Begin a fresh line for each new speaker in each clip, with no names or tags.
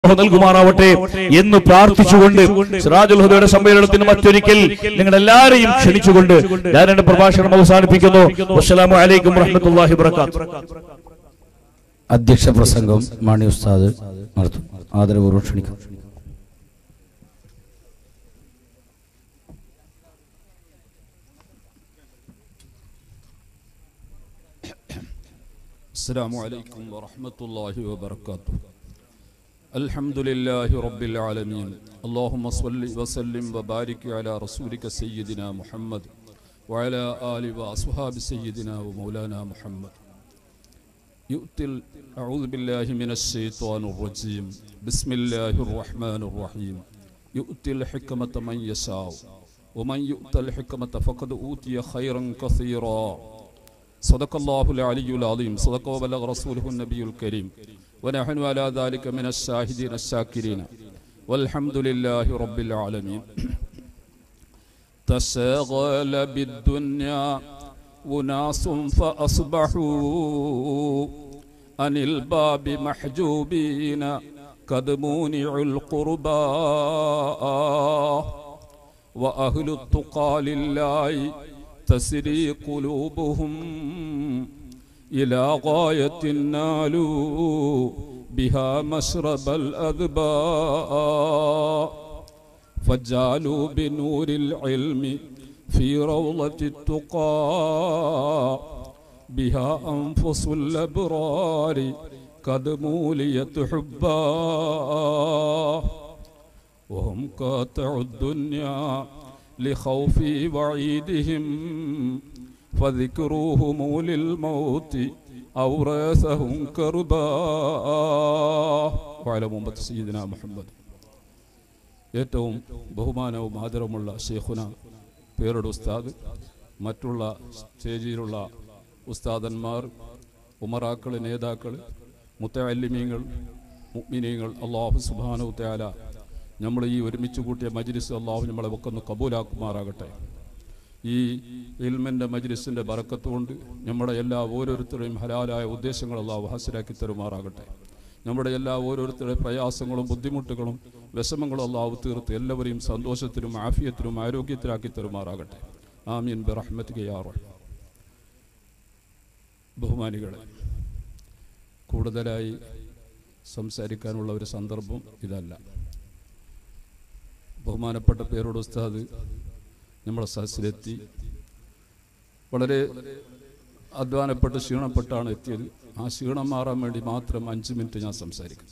അള്ളാഹു നൽകുമാറാവട്ടെ എന്ന് പ്രാർത്ഥിച്ചുകൊണ്ട് സിറാജുൽ ഹുദയുടെ സമ്മേളനത്തിന് മറ്റൊരിക്കൽ നിങ്ങൾ എല്ലാവരെയും ക്ഷണിച്ചുകൊണ്ട് ഞാൻ എന്റെ പ്രഭാഷണം അവസാനിപ്പിക്കുന്നു അസ്സലാമു അലൈക്കും വറഹ്മത്തുള്ളാഹി വബറകാതുഹു
അധ്യക്ഷ പ്രസംഗം മാണി ഉസ്താദ് നടത്തും ആദരപൂർവ്വം ക്ഷണിക്കും
السلام عليكم ورحمة الله وبركاته الحمد لله رب العالمين اللهم صل وسلم وبارك على رسولك سيدنا محمد وعلى آل وأصحاب سيدنا ومولانا محمد يؤتي ال- أعوذ بالله من الشيطان الرجيم بسم الله الرحمن الرحيم يؤتي الحكمة من يشاء ومن يؤت الحكمة فقد أوتي خيرا كثيرا صدق الله العلي العظيم صدق وبلغ رسوله النبي الكريم ونحن على ذلك من الشاهدين الشاكرين والحمد لله رب العالمين تشاغل بالدنيا أناس فأصبحوا عن الباب محجوبين قد مونعوا القربى وأهل التقى لله تسري قلوبهم إلى غاية نالوا بها مشرب الأذباء فجعلوا بنور العلم في روضة التقى بها أنفس الأبرار قد موليت حبا وهم قاطعوا الدنيا لخوف وعيدهم فذكروهم للموت أورثهم كربا وعلى محمد سيدنا محمد ഏറ്റവും ബഹുമാനവും ആദരവുമുള്ള ഷെയ്ഖുന പേരുടെ ഉസ്താദ് മറ്റുള്ള സ്റ്റേജിലുള്ള ഉസ്താദന്മാർ ഉമറാക്കൾ നേതാക്കൾ മുത്തല്ലിമീങ്ങൾ മുഗ്മിനീങ്ങൾ അള്ളാഹു സുബാനു തയാല നമ്മൾ ഈ ഒരുമിച്ച് കൂട്ടിയ മജ്ലിസ് അള്ളാഹു നമ്മളെ ഒക്കെ ഒന്ന് കബൂലാക്കുമാറാകട്ടെ ഈ ഇൽമിൻ്റെ മജ്ലിസിൻ്റെ ബറക്കത്തുകൊണ്ട് നമ്മുടെ എല്ലാ ഓരോരുത്തരുടെയും ഹലാലായ ഉദ്ദേശങ്ങൾ അള്ളാഹു ഹാസിലാക്കി തരുമാറാകട്ടെ നമ്മുടെ എല്ലാ ഓരോരുത്തരുടെ പ്രയാസങ്ങളും ബുദ്ധിമുട്ടുകളും വിഷമങ്ങളും അള്ളാഹു തീർത്ത് എല്ലാവരെയും സന്തോഷത്തിലും ആഫിയത്തിലും ആരോഗ്യത്തിലാക്കി തരുമാറാകട്ടെ ആമീൻ ബറഹ്മത്ത് കയ്യാറോ ബഹുമാനികളെ കൂടുതലായി സംസാരിക്കാനുള്ള ഒരു സന്ദർഭം ഇതല്ല ബഹുമാനപ്പെട്ട പേരോട് ഉസ്താദ് നമ്മുടെ സദസ്സിലെത്തി വളരെ അധ്വാനപ്പെട്ട് ക്ഷീണപ്പെട്ടാണ് എത്തിയത് ആ ക്ഷീണം മാറാൻ വേണ്ടി മാത്രം അഞ്ച് മിനിറ്റ് ഞാൻ സംസാരിക്കും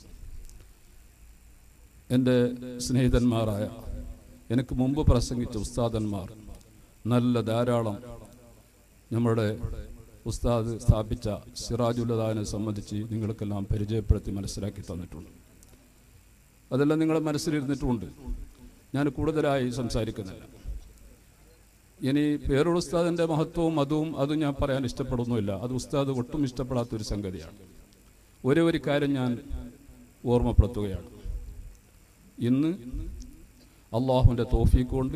എൻ്റെ സ്നേഹിതന്മാരായ എനിക്ക് മുമ്പ് പ്രസംഗിച്ച ഉസ്താദന്മാർ നല്ല ധാരാളം നമ്മുടെ ഉസ്താദ് സ്ഥാപിച്ച സിറാജുല്ലദാനെ സംബന്ധിച്ച് നിങ്ങൾക്കെല്ലാം പരിചയപ്പെടുത്തി മനസ്സിലാക്കി തന്നിട്ടുണ്ട് അതെല്ലാം നിങ്ങളുടെ മനസ്സിലിരുന്നിട്ടുമുണ്ട് ഞാൻ കൂടുതലായി സംസാരിക്കുന്നില്ല ഇനി പേരുള്ള ഉസ്താദിൻ്റെ മഹത്വവും അതും അതും ഞാൻ പറയാൻ ഇഷ്ടപ്പെടുന്നുമില്ല അത് ഉസ്താദ് ഒട്ടും ഇഷ്ടപ്പെടാത്തൊരു സംഗതിയാണ് ഒരേ ഒരു കാര്യം ഞാൻ ഓർമ്മപ്പെടുത്തുകയാണ് ഇന്ന് അള്ളാഹുവിൻ്റെ തോഫീക്ക് കൊണ്ട്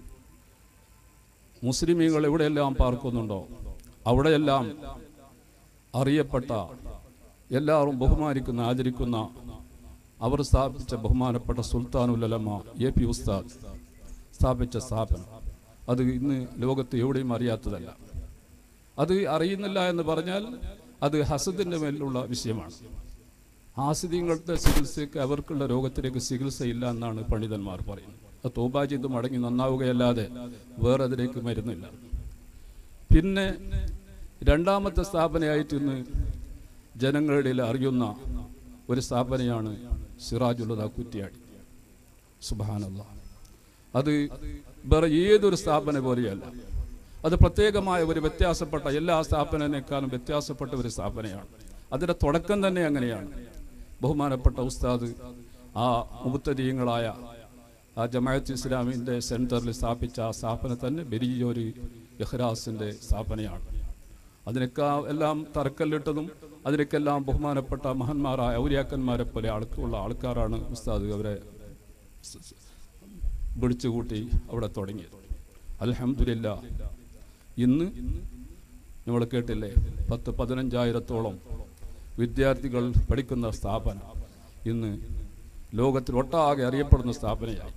മുസ്ലിമീങ്ങൾ എവിടെയെല്ലാം പാർക്കുന്നുണ്ടോ അവിടെയെല്ലാം അറിയപ്പെട്ട എല്ലാവരും ബഹുമാനിക്കുന്ന ആദരിക്കുന്ന അവർ സ്ഥാപിച്ച ബഹുമാനപ്പെട്ട സുൽത്താനുലമ എ പി ഉസ്താദ് സ്ഥാപിച്ച സ്ഥാപനം അത് ഇന്ന് ലോകത്ത് എവിടെയും അറിയാത്തതല്ല അത് അറിയുന്നില്ല എന്ന് പറഞ്ഞാൽ അത് ഹസദിന്റെ മേലുള്ള വിഷയമാണ് ആസിദ്യങ്ങളുടെ ചികിത്സയ്ക്ക് അവർക്കുള്ള രോഗത്തിലേക്ക് ചികിത്സയില്ല എന്നാണ് പണ്ഡിതന്മാർ പറയുന്നത് അത് തോബാ ചെയ്ത് മടങ്ങി നന്നാവുകയല്ലാതെ വേറെ അതിലേക്ക് മരുന്നില്ല പിന്നെ രണ്ടാമത്തെ സ്ഥാപനയായിട്ട് ഇന്ന് ജനങ്ങളുടെ ഇടയിൽ അറിയുന്ന ഒരു സ്ഥാപനയാണ് സിറാജുള്ളത കുറ്റിയാടി സുബാനല്ല അത് വേറെ ഏതൊരു സ്ഥാപന പോലെയല്ല അത് പ്രത്യേകമായ ഒരു വ്യത്യാസപ്പെട്ട എല്ലാ സ്ഥാപനനേക്കാളും വ്യത്യാസപ്പെട്ട ഒരു സ്ഥാപനയാണ് അതിൻ്റെ തുടക്കം തന്നെ അങ്ങനെയാണ് ബഹുമാനപ്പെട്ട ഉസ്താദ് ആ മുബത്തരീയങ്ങളായ ആ ജമാഅത്ത് ഇസ്ലാമിൻ്റെ സെൻറ്ററിൽ സ്ഥാപിച്ച ആ സ്ഥാപനം തന്നെ വലിയൊരു ഇഹ്റാസിൻ്റെ സ്ഥാപനയാണ് അതിനൊക്കെ എല്ലാം തറക്കല്ലിട്ടതും അതിനൊക്കെല്ലാം ബഹുമാനപ്പെട്ട മഹാന്മാരായ ഔര്യാക്കന്മാരെ പോലെ ആൾക്കുള്ള ആൾക്കാരാണ് ഉസ്താദ് അവരെ സ- സ- വിളിച്ചുകൂട്ടി അവിടെ തുടങ്ങിയത് അൽഹംദുലില്ല ഇന്ന് നമ്മൾ കേട്ടില്ലേ പത്ത് പതിനഞ്ചായിരത്തോളം വിദ്യാർത്ഥികൾ പഠിക്കുന്ന സ്ഥാപനം ഇന്ന് ലോകത്തിൽ ഒട്ടാകെ അറിയപ്പെടുന്ന സ്ഥാപനയായി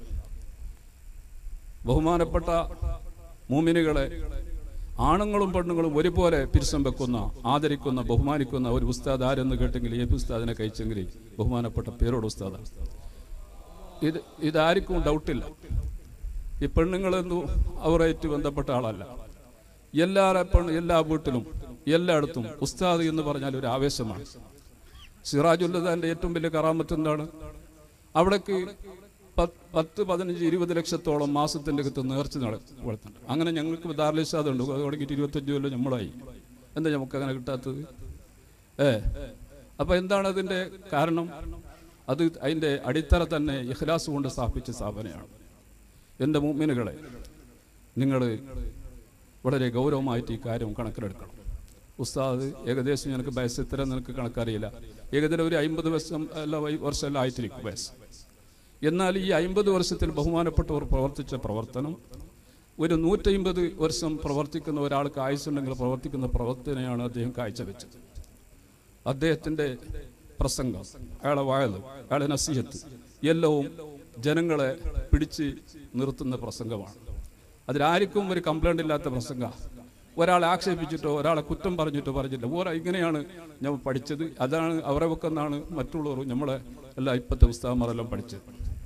ബഹുമാനപ്പെട്ട മൂമിനുകളെ ആണുങ്ങളും പെണ്ണുങ്ങളും ഒരുപോലെ പിരിസം വെക്കുന്ന ആദരിക്കുന്ന ബഹുമാനിക്കുന്ന ഒരു ഉസ്താദ് ആരെന്ന് കേട്ടെങ്കിൽ ഏത് ഉസ്താദിനെ കഴിച്ചെങ്കിൽ ബഹുമാനപ്പെട്ട പേരോട് ഉസ്താദാണ് ഇത് ഇതാർക്കും ഡൗട്ടില്ല ഈ പെണ്ണുങ്ങളെന്നു അവരായിട്ട് ബന്ധപ്പെട്ട ആളല്ല എല്ലാ പെണ്ണ് എല്ലാ വീട്ടിലും എല്ലായിടത്തും ഉസ്താദ് എന്ന് പറഞ്ഞാൽ ഒരു ആവേശമാണ് സിറാജുല്ലതാന്റെ ഏറ്റവും വലിയ കറാമത്ത് എന്താണ് അവിടേക്ക് പത്ത് പത്ത് പതിനഞ്ച് ഇരുപത് ലക്ഷത്തോളം മാസത്തിന്റെ അകത്ത് നേർച്ച നടത്തുന്നുണ്ട് അങ്ങനെ ഞങ്ങൾക്ക് ദാർലിസാദ് ഉണ്ട് അത് തുടങ്ങിയിട്ട് ഇരുപത്തഞ്ച് കൊല്ലം നമ്മളായി എന്താ നമുക്ക് അങ്ങനെ കിട്ടാത്തത് ഏ അപ്പൊ എന്താണ് അതിന്റെ കാരണം അത് അതിന്റെ അടിത്തറ തന്നെ ഇഖ്ലാസ് കൊണ്ട് സ്ഥാപിച്ച സ്ഥാപനമാണ് എൻ്റെ മുമ്മിനുകളെ നിങ്ങൾ വളരെ ഗൗരവമായിട്ട് ഈ കാര്യം കണക്കിലെടുക്കണം ഉസ്താദ് ഏകദേശം എനിക്ക് വയസ്സ് ഇത്ര നിനക്ക് കണക്കറിയില്ല ഏകദേശം ഒരു അമ്പത് വർഷം അല്ല വൈ- വർഷമെല്ലാം ആയിട്ടിരിക്കും വയസ്സ് എന്നാൽ ഈ അമ്പത് വർഷത്തിൽ ബഹുമാനപ്പെട്ടവർ പ്രവർത്തിച്ച പ്രവർത്തനം ഒരു നൂറ്റമ്പത് വർഷം പ്രവർത്തിക്കുന്ന ഒരാൾക്ക് ആയുസ്സുണ്ടെങ്കിൽ പ്രവർത്തിക്കുന്ന പ്രവർത്തനയാണ് അദ്ദേഹം കാഴ്ചവെച്ചത് അദ്ദേഹത്തിന്റെ പ്രസംഗം അയാളെ വാഴത് അയാളെ നസീഹത്ത് എല്ലവും ജനങ്ങളെ പിടിച്ച് നിർത്തുന്ന പ്രസംഗമാണ് അതിലാർക്കും ഒരു കംപ്ലൈന്റ് ഇല്ലാത്ത പ്രസംഗ ഒരാളെ ആക്ഷേപിച്ചിട്ടോ ഒരാളെ കുറ്റം പറഞ്ഞിട്ടോ പറഞ്ഞില്ല ഓരോ ഇങ്ങനെയാണ് ഞാൻ പഠിച്ചത് അതാണ് അവരെ വെക്കെന്നാണ് മറ്റുള്ളവർ നമ്മളെ എല്ലാ ഇപ്പോഴത്തെ ഉസ്താദന്മാരെല്ലാം പഠിച്ചത്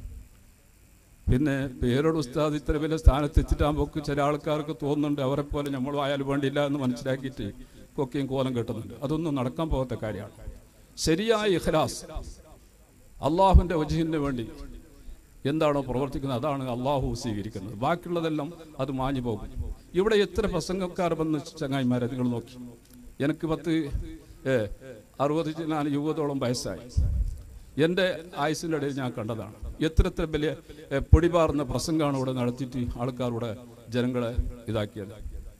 പിന്നെ പേരോട് ഉസ്താദ് ഇത്ര വലിയ സ്ഥാനത്ത് എത്തിയിട്ടാകുമ്പോൾ ചില ആൾക്കാർക്ക് തോന്നുന്നുണ്ട് അവരെ പോലെ നമ്മൾ ആയാലും വേണ്ടിയില്ല എന്ന് മനസ്സിലാക്കിയിട്ട് കൊക്കയും കോലം കെട്ടുന്നുണ്ട് അതൊന്നും നടക്കാൻ പോകാത്ത കാര്യമാണ് ശരിയായ ഇഖ്ലാസ് അള്ളാഹുവിന്റെ വജഹിന് വേണ്ടി എന്താണോ പ്രവർത്തിക്കുന്നത് അതാണ് അള്ളാഹു സ്വീകരിക്കുന്നത് ബാക്കിയുള്ളതെല്ലാം അത് മാഞ്ഞു പോകും ഇവിടെ എത്ര പ്രസംഗക്കാർ വന്ന് ചങ്ങായിമാരെ നിങ്ങൾ നോക്കി എനിക്ക് പത്ത് ഏ അറുപത് നാല് യുവതോളം വയസ്സായി എൻ്റെ ആയുസിൻ്റെ ഇടയിൽ ഞാൻ കണ്ടതാണ് എത്ര എത്ര വലിയ ഏ, പൊടിപാറുന്ന പ്രസംഗമാണ് ഇവിടെ നടത്തിയിട്ട് ആൾക്കാരുടെ ജനങ്ങളെ ഇതാക്കിയത്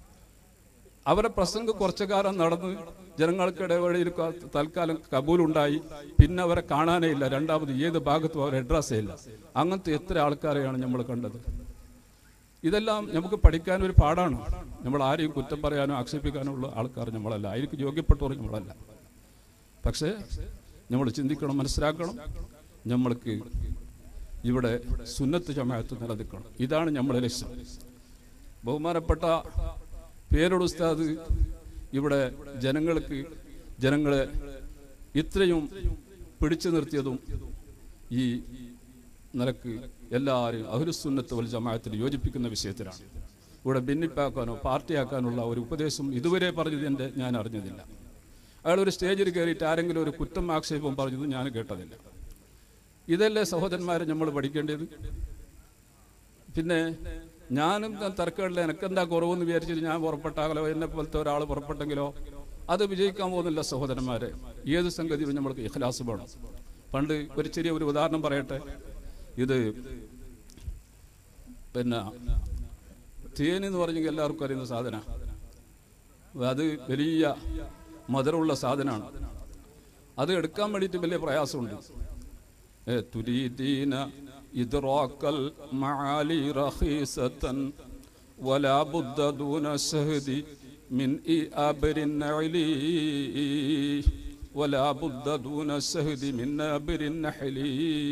അവരെ പ്രസംഗം കുറച്ചു കാലം നടന്ന് ജനങ്ങൾക്കിടയിൽ ക- തൽക്കാലം കബൂലുണ്ടായി പിന്നെ അവരെ കാണാനേ ഇല്ല രണ്ടാമത് ഏത് ഭാഗത്തും അവരെ അഡ്രസ്സേ ഇല്ല അങ്ങനത്തെ എത്ര ആൾക്കാരെയാണ് നമ്മൾ കണ്ടത് ഇതെല്ലാം നമുക്ക് പഠിക്കാൻ ഒരു പാടാണ് നമ്മൾ ആരെയും കുറ്റം പറയാനോ ആക്ഷേപിക്കാനോ ഉള്ള ആൾക്കാർ നമ്മളല്ല ആയിരിക്കും യോഗ്യപ്പെട്ടവർ നമ്മളല്ല പക്ഷേ നമ്മൾ ചിന്തിക്കണം മനസ്സിലാക്കണം നമ്മൾക്ക് ഇവിടെ സുന്നത്ത് ജമാഅത്ത് നിലനിൽക്കണം ഇതാണ് നമ്മളെ ലക്ഷ്യം ബഹുമാനപ്പെട്ട പേരോട് ഉസ്താദ് ഇവിടെ ജനങ്ങൾക്ക് ജനങ്ങളെ ഇത്രയും പിടിച്ചു നിർത്തിയതും ഈ നിലക്ക് എല്ലാവരും അഹുലുസുന്നത്ത് വൽ ജമാഅത്തിൽ യോജിപ്പിക്കുന്ന വിഷയത്തിലാണ് ഇവിടെ ഭിന്നിപ്പാക്കാനോ പാർട്ടിയാക്കാനുള്ള ഒരു ഉപദേശം ഇതുവരെ പറഞ്ഞത് എൻ്റെ ഞാൻ അറിഞ്ഞതില്ല അയാൾ ഒരു സ്റ്റേജിൽ കയറിയിട്ട് ആരെങ്കിലും ഒരു കുറ്റം ആക്ഷേപം പറഞ്ഞത് ഞാൻ കേട്ടതില്ല ഇതല്ലേ സഹോദരന്മാരെ നമ്മൾ പഠിക്കേണ്ടത് പിന്നെ ഞാനും തർക്കമില്ല എനിക്കെന്താ കുറവെന്ന് വിചാരിച്ചിട്ട് ഞാൻ പുറപ്പെട്ടാകലോ എന്നെ പോലത്തെ ഒരാൾ പുറപ്പെട്ടെങ്കിലോ അത് വിജയിക്കാൻ പോകുന്നില്ല സഹോദരന്മാരെ ഏത് സംഗതിയിലും നമ്മൾക്ക് ഇഖ്ലാസ് വേണം പണ്ട് ഒരു ചെറിയ ഒരു ഉദാഹരണം പറയട്ടെ ഇത് പിന്നെ തേൻ എന്ന് പറഞ്ഞെങ്കിൽ എല്ലാവർക്കും അറിയുന്ന സാധന അത് വലിയ മധുരമുള്ള സാധനമാണ് അത് എടുക്കാൻ വേണ്ടിയിട്ട് വലിയ പ്രയാസമുണ്ട് ഏ, തുരീദീന ഇദ്റാക്കൽ മആലി റഖീസതൻ വലാ ബുദ്ദ ദൂന ശഹദി മിൻ ഇഅബരിൻ നഅലി വലാ ബുദ്ദ ദൂന ശഹദി മിൻ അബരിൻ നഹലി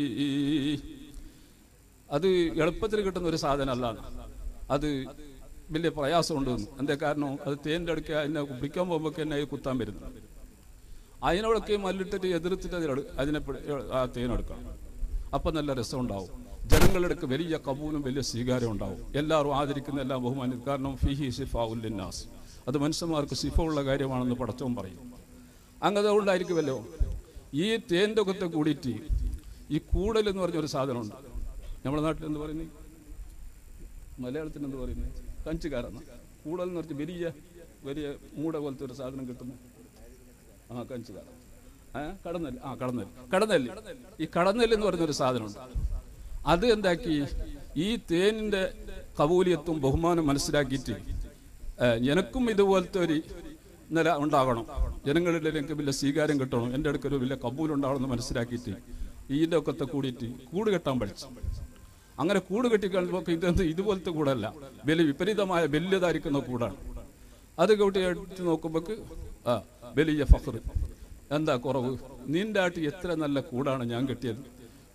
അത് എളുപ്പത്തിൽ കിട്ടുന്ന ഒരു സാധനമല്ല അത് വലിയ പ്രയാസമുണ്ട് എന്താ കാരണം അത് തേൻ്റെ അടുക്ക അതിനെ പിടിക്കാൻ പോകുമ്പോൾ തന്നെ അത് കുത്താൻ വരുന്നു അതിനോടൊക്കെ മല്ലിട്ടിട്ട് എതിർത്തിട്ട് അതിനോട് അതിനെ പിടി- ആ തേനെടുക്കണം അപ്പം നല്ല രസമുണ്ടാവും ജനങ്ങളുടെ വലിയ കബൂലും വലിയ സ്വീകാരം ഉണ്ടാവും എല്ലാവരും ആദരിക്കുന്ന എല്ലാം ബഹുമാനിക്കും കാരണം ഫിഹി സിഫാഉല്ലിന്നാസ് അത് മനുഷ്യന്മാർക്ക് സിഫ ഉള്ള കാര്യമാണെന്ന് പടച്ചവും പറയും അങ്ങനെ ഉണ്ടായിരിക്കുമല്ലോ ഈ തേൻ്റെ ഒക്കെ കൂടിയിട്ട് ഈ കൂടൽ എന്ന് പറഞ്ഞ ഒരു സാധനമുണ്ട് നമ്മുടെ നാട്ടിൽ എന്ത് പറയുന്നത് മലയാളത്തിൽ എന്ത് പറയുന്നത് കഞ്ചുകാരെന്ന കൂടൽ എന്ന് പറഞ്ഞ വലിയ വലിയ മൂട പോലത്തെ ഒരു സാധനം കിട്ടുന്നു ആ കഞ്ചുകാരൻ ആ കടന്നൽ ആ കടന്നൽ കടന്നൽ ഈ കടന്നൽ എന്ന് പറഞ്ഞൊരു സാധനമുണ്ട് അത് എന്താക്കി ഈ തേനിന്റെ കബൂലിയത്തും ബഹുമാനം മനസ്സിലാക്കിയിട്ട് ഏ, എനക്കും ഇതുപോലത്തെ ഒരു നില ഉണ്ടാകണം ജനങ്ങളിൽ എനിക്ക് വലിയ സ്വീകാര്യം കിട്ടണം എൻ്റെ അടുക്ക് ഒരു വലിയ കബൂൽ ഉണ്ടാവണം എന്ന് മനസ്സിലാക്കിയിട്ട് ഇതിൻ്റെ ഒക്കെ കൂടിയിട്ട് കൂട് കെട്ടാൻ പഠിച്ചു അങ്ങനെ കൂട് കെട്ടി കാണുമ്പോൾ ഇതെന്ത് ഇതുപോലത്തെ കൂടല്ല വലിയ വിപരീതമായ വലിയതായിരിക്കുന്ന കൂടാണ് അത് കൂട്ടി എടുത്ത് നോക്കുമ്പോൾ ആ വലിയ ഫഖർ എന്താ കുറവ് നിന്റെ ആട്ടി എത്ര നല്ല കൂടാണ് ഞാൻ കെട്ടിയത്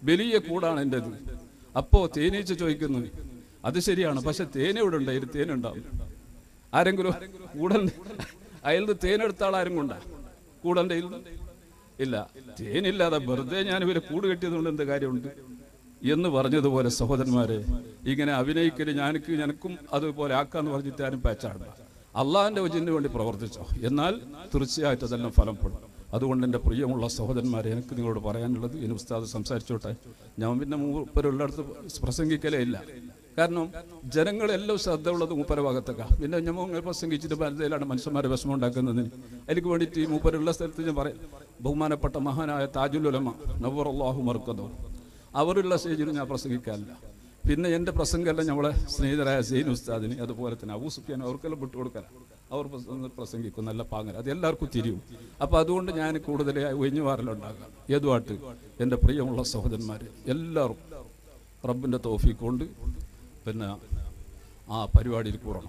വലിയ കൂടാണ് എൻ്റെത് അപ്പോ തേനീച്ച ചോദിക്കുന്നു അത് ശരിയാണ് പക്ഷെ തേൻ എവിടെ ഉണ്ട് അതിൽ തേനുണ്ടാവും ആരെങ്കിലും കൂടൽ അയാൾ തേനെടുത്ത ആൾ ആരും കൊണ്ടാ കൂടന്റെ ഇല്ല തേനില്ലാതെ വെറുതെ ഞാൻ ഇവരെ കൂട് കെട്ടിയതുകൊണ്ട് എന്ത് കാര്യമുണ്ട് എന്ന് പറഞ്ഞതുപോലെ സഹോദരന്മാരെ ഇങ്ങനെ അഭിനയിക്കല് ഞാനക്ക് ഞനക്കും അതുപോലെ ആക്കാന്ന് പറഞ്ഞിട്ട് ആരും പാച്ചാണ് അള്ളാഹിന്റെ വചിന് വേണ്ടി പ്രവർത്തിച്ചോ എന്നാൽ തീർച്ചയായിട്ടും അതെല്ലാം ഫലപ്പെടും അതുകൊണ്ട് എൻ്റെ പ്രിയമുള്ള സഹോദരന്മാരെ എനിക്ക് നിങ്ങളോട് പറയാനുള്ളത് ഇനി ഉസ്താദ് സംസാരിച്ചോട്ടെ ഞാൻ പിന്നെ മൂപ്പരുള്ളിടത്ത് പ്രസംഗിക്കലേ ഇല്ല കാരണം ജനങ്ങളെല്ലാം ശ്രദ്ധ ഉള്ളത് മൂപ്പര ഭാഗത്തൊക്കെ പിന്നെ ഞാൻ ഇങ്ങനെ പ്രസംഗിച്ചിട്ട് പലതയിലാണ് മനുഷ്യന്മാരെ വിഷമം ഉണ്ടാക്കുന്നതിന് എനിക്ക് വേണ്ടിയിട്ട് ഈ മൂപ്പരുള്ള സ്ഥലത്ത് ഞാൻ പറയാം ബഹുമാനപ്പെട്ട മഹാനായ താജുലുലമ നവർ അള്ളാഹു മറുക്കതോ അവരുള്ള സ്റ്റേജിൽ ഞാൻ പ്രസംഗിക്കാറില്ല പിന്നെ എൻ്റെ പ്രസംഗമെല്ലാം നമ്മളെ സ്നേഹിതരായ സെയിൻ ഉസ്താദിന് അതുപോലെ തന്നെ അബൂ സുഫിയാൻ അവർക്കെല്ലാം വിട്ടുകൊടുക്കാൻ അവർ പ്രസംഗ- പ്രസംഗിക്കും നല്ല പാങ്ങൽ അത് എല്ലാവർക്കും തിരിയും അപ്പോൾ അതുകൊണ്ട് ഞാൻ കൂടുതൽ ഒഴിഞ്ഞുമാറലുണ്ടാകാം ഏതുമായിട്ട് എൻ്റെ പ്രിയമുള്ള സഹോദരന്മാർ എല്ലാവരും റബ്ബിൻ്റെ തോഫീക്ക് കൊണ്ട് പിന്നെ ആ പരിപാടിയിൽ കൂടണം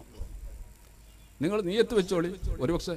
നിങ്ങൾ നീയത്ത് വെച്ചോളി ഒരുപക്ഷെ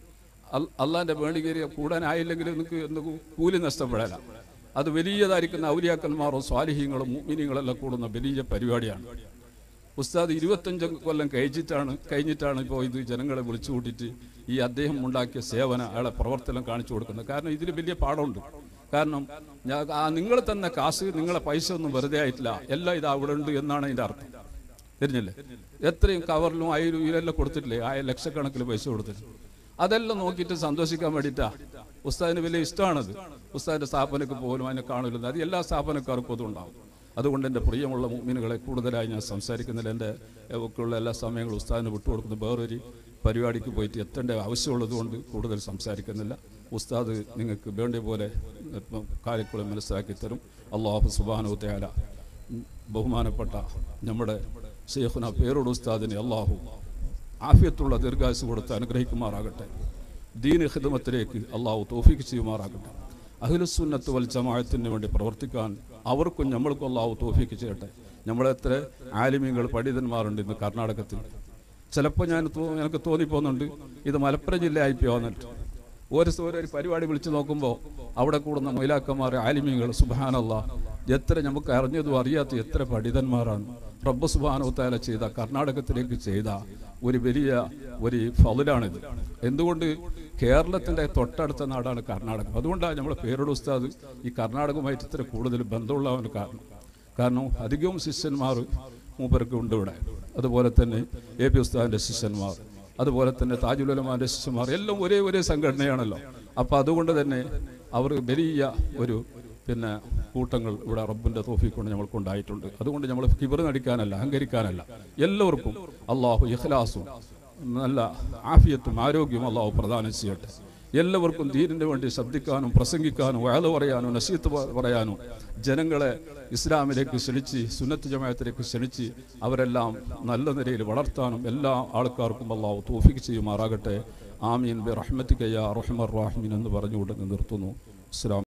അൽ- അള്ളാന്റെ വേണ്ടി കയറി കൂടാനായില്ലെങ്കിൽ നിങ്ങൾക്ക് എന്ത് കൂലി നഷ്ടപ്പെടാല അത് വലിയതായിരിക്കുന്ന ഔലിയാക്കന്മാരും സ്വാലിഹ്യങ്ങളും മുമിനികളെല്ലാം കൂടുന്ന വലിയ പരിപാടിയാണ് ഉസ്താദ് ഇരുപത്തഞ്ച് കൊല്ലം കഴിച്ചിട്ടാണ് കഴിഞ്ഞിട്ടാണ് ഇപ്പോൾ ഇത് ജനങ്ങളെ വിളിച്ചു കൂട്ടിയിട്ട് ഈ അദ്ദേഹം ഉണ്ടാക്കിയ സേവന അയാളെ പ്രവർത്തനം കാണിച്ചു കൊടുക്കുന്നത് കാരണം ഇതിൽ വലിയ പാഠമുണ്ട് കാരണം ഞാൻ ആ നിങ്ങൾ തന്ന കാശ് നിങ്ങളെ പൈസ ഒന്നും വെറുതെ ആയിട്ടില്ല എല്ലാം ഇത് അവിടെ ഉണ്ട് എന്നാണ് അതിൻ്റെ അർത്ഥം തിരിഞ്ഞില്ലേ എത്രയും കവറിലും ആയിരം ഇതിലെല്ലാം കൊടുത്തിട്ടില്ലേ ആയ ലക്ഷക്കണക്കിന് പൈസ കൊടുത്തിട്ട് അതെല്ലാം നോക്കിയിട്ട് സന്തോഷിക്കാൻ വേണ്ടിയിട്ടാ ഉസ്താദിന് വലിയ ഇഷ്ടമാണത് ഉസ്താദിന്റെ സ്ഥാപനക്ക് പോലും അതിനെ കാണില്ല അത് എല്ലാ സ്ഥാപനക്കാർക്കും അതും ഉണ്ടാവും അതുകൊണ്ട് എൻ്റെ പ്രിയമുള്ള മീനുകളെ കൂടുതലായി ഞാൻ സംസാരിക്കുന്നില്ല എൻ്റെ ഒക്കെയുള്ള എല്ലാ സമയങ്ങളും ഉസ്താദിന് വിട്ടുകൊടുക്കുന്ന വേറൊരു പരിപാടിക്ക് പോയിട്ട് എത്തേണ്ട ആവശ്യമുള്ളത് കൊണ്ട് കൂടുതൽ സംസാരിക്കുന്നില്ല ഉസ്താദ് നിങ്ങൾക്ക് വേണ്ട പോലെ ഇപ്പം കാര്യങ്ങൾ മനസ്സിലാക്കി തരും അള്ളാഹു സുബാനു തയാല ബഹുമാനപ്പെട്ട നമ്മുടെ ഷെയ്ഖുന പേരോട് ഉസ്താദിനെ അള്ളാഹു ആഫിയത്തുള്ള ദീർഘായുസ് കൊടുത്ത് അനുഗ്രഹിക്കുമാറാകട്ടെ ദീന ഹിദമത്തിലേക്ക് അള്ളാഹു തോഫിക്ക് ചെയ്യുമാറാകട്ടെ അഖിലുസുന്നത്ത് വൽ ജമാഅത്തിന് വേണ്ടി പ്രവർത്തിക്കാൻ അവർക്കും നമ്മൾക്കും അള്ളാഹു തോഫിക്ക് ചെയ്യട്ടെ നമ്മളെത്ര ആലിമ്യങ്ങൾ പണ്ഡിതന്മാരുണ്ട് ഇന്ന് കർണാടകത്തിൽ ചിലപ്പോൾ ഞാൻ തോ- എനിക്ക് തോന്നിപ്പോകുന്നുണ്ട് ഇത് മലപ്പുറം ജില്ല ആയി പോന്നിട്ട് ഒരു ദിവസം ഒരു പരിപാടി വിളിച്ചു നോക്കുമ്പോൾ അവിടെ കൂടുന്ന മൈലാക്കന്മാർ ആലിമ്യങ്ങൾ സുബാനല്ല എത്ര നമുക്ക് അറിഞ്ഞതും അറിയാത്ത എത്ര പണ്ഡിതന്മാരാണ് റബ്ബ് സുബാനോത്താല ചെയ്ത കർണാടകത്തിലേക്ക് ചെയ്ത ഒരു വലിയ ഒരു ഫതിലാണിത് എന്തുകൊണ്ട് കേരളത്തിന്റെ തൊട്ടടുത്ത നാടാണ് കർണാടകം അതുകൊണ്ടാണ് നമ്മളെ പേരോട് ഉസ്താദ് ഈ കർണാടകവുമായിട്ട് ഇത്ര കൂടുതൽ ബന്ധമുള്ളവന് കാരണം കാരണം അധികവും ശിഷ്യന്മാർ മൂപ്പർക്ക് ഉണ്ട് ഇവിടെ അതുപോലെ തന്നെ എ പി ഉസ്താദിന്റെ ശിഷ്യന്മാർ അതുപോലെ തന്നെ താജുലമാന്റെ ശിഷ്യന്മാർ എല്ലാം ഒരേ ഒരേ സംഘടനയാണല്ലോ അപ്പൊ അതുകൊണ്ട് തന്നെ അവർ വലിയ ഒരു പിന്നെ കൂട്ടങ്ങൾ ഇവിടെ റബ്ബിന്റെ തോഫിക്കൊണ്ട് നമ്മൾക്കുണ്ടായിട്ടുണ്ട് അതുകൊണ്ട് നമ്മൾ കിബർ നടിക്കാനല്ല അഹങ്കരിക്കാനല്ല എല്ലാവർക്കും അള്ളാഹു ഇഖ്ലാസും നല്ല ആഫിയത്തും ആരോഗ്യവും അള്ളാഹു പ്രദാനം ചെയ്യട്ടെ എല്ലാവർക്കും ദീനിന് വേണ്ടി ശബ്ദിക്കാനും പ്രസംഗിക്കാനും വയല് പറയാനും നസീത്ത് പ- പറയാനും ജനങ്ങളെ ഇസ്ലാമിലേക്ക് ക്ഷണിച്ച് സുന്നത്ത് ജമായത്തിലേക്ക് ക്ഷണിച്ച് അവരെല്ലാം നല്ല നിലയിൽ വളർത്താനും എല്ലാ ആൾക്കാർക്കും അള്ളാഹു തോഫിക്ക് ചെയ്യുമാറാകട്ടെ ആമീൻ ബി റഹ്മത്തിക്കയ്യ റഹ്മർ റാഹിമീൻ എന്ന് പറഞ്ഞുകൊണ്ട് നിർത്തുന്നു ഇസ്ലാം